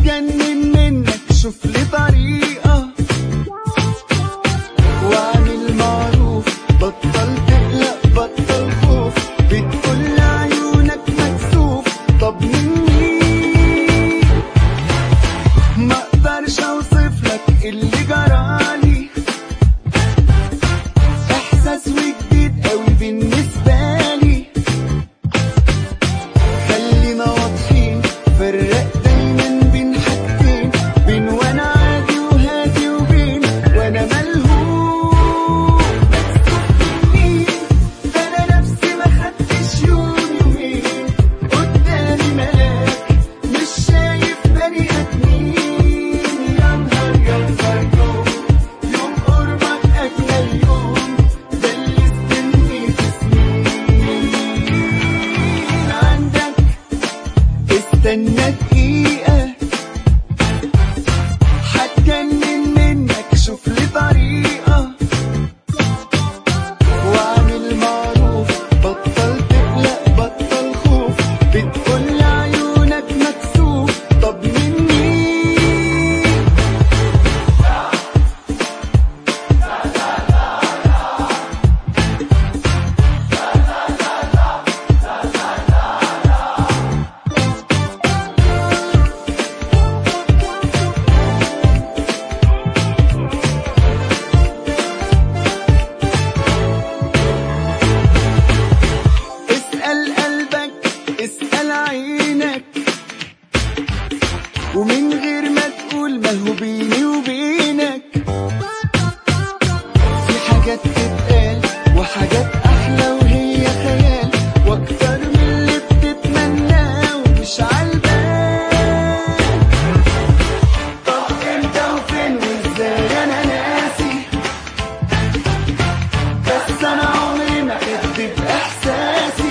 هتجنن منك شوف لي طريقة واعمل معروف بطل تقلق بطل خوف بتقول عيونك مكسوف طب مني ما اقدرش اوصف لك اللي جرالي احساس وجديد قوي بالنسبه لي خلينا واضحين فرق دايما بين حاجتين بين وانا عادي وهادي وبين وانا ملهوف مين ده انا نفسي ما خدتش يوم يومين قدامي ملاك مش شايف بني ادمين يا نهار يا نهار يوم يوم قربك اجمل يوم ده اللي استنيت سنين عندك استنى دقيقة هتجنن منك شوف لي طريقة واعمل معروف بطل تقلق بطل خوف بتقول عيونك مكسوف طب مني اسأل قلبك اسأل عينك ومن غير ما تقول ما هو بيني وبينك في حاجات تتقال وحاجات أحلى وهي خيال وأكتر من اللي بتتمناه ومش عالبال طب امتى وفين وازاي أنا ناسي بس أنا عمري ما كدب إحساسي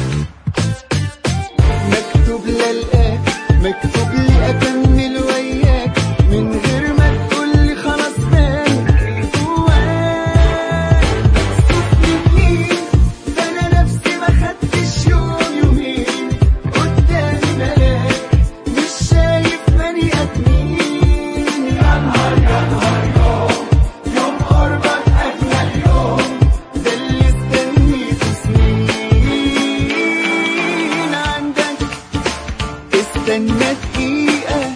مكتوب للقاك مكتوب لي أكمل وياك من غير ما تقولي خلاص بان اللي جواك مكسوف مني ده أنا نفسي ما خدتش يوم يومين قدامي ملاك مش شايف بني آدمين يا نهار يا نهار يوم يوم قربك أجمل يوم ده اللي استنيته سنين عندك استنى دقيقة